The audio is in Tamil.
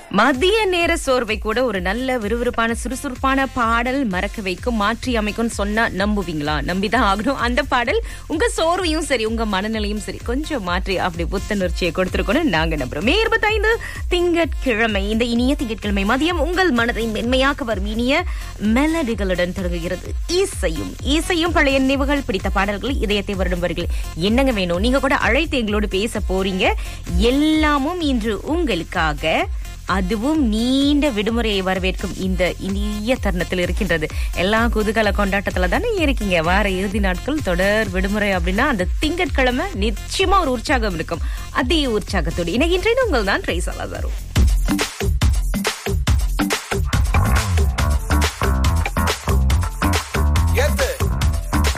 மதிய நேர சோர்வை கூட ஒரு நல்ல விறுவிறுப்பான சுறுசுறுப்பான பாடல் மறக்க வைக்கும் மாற்றி அமைக்கும் சொன்னா நம்புவீங்களா நம்பிதான் ஆகணும் அந்த பாடல் உங்க சோர்வையும் சரி உங்க மனநிலையும் சரி கொஞ்சம் மாற்றி அப்படி புத்துணர்ச்சியை கொடுத்திருக்கணும் நாங்க நம்புறோம் மே இருபத்தைந்து திங்கட்கிழமை இந்த இனிய திங்கட்கிழமை மதியம் உங்கள் மனதை மென்மையாக்க வரும் இனிய மெலடிகளுடன் தொடங்குகிறது இசையும் இசையும் பழைய நினைவுகள் பிடித்த பாடல்கள் இதயத்தை வருடும் வரிகள் என்னங்க வேணும் நீங்க கூட அழைத்து எங்களோடு பேச போறீங்க எல்லாமும் இன்று உங்களுக்காக அதுவும் நீண்ட விடுமுறையை வரவேற்கும் இந்த இனிய தருணத்தில் இருக்கின்றது எல்லா குதூகல கொண்டாட்டத்துல தானே இருக்கீங்க வார இறுதி நாட்கள் தொடர் விடுமுறை அப்படின்னா அந்த திங்கட்கிழமை நிச்சயமா ஒரு உற்சாகம் இருக்கும் அதே உற்சாகத்தோடு இணைகின்றேன் உங்கள் தான் ட்ரை சலாதாரும்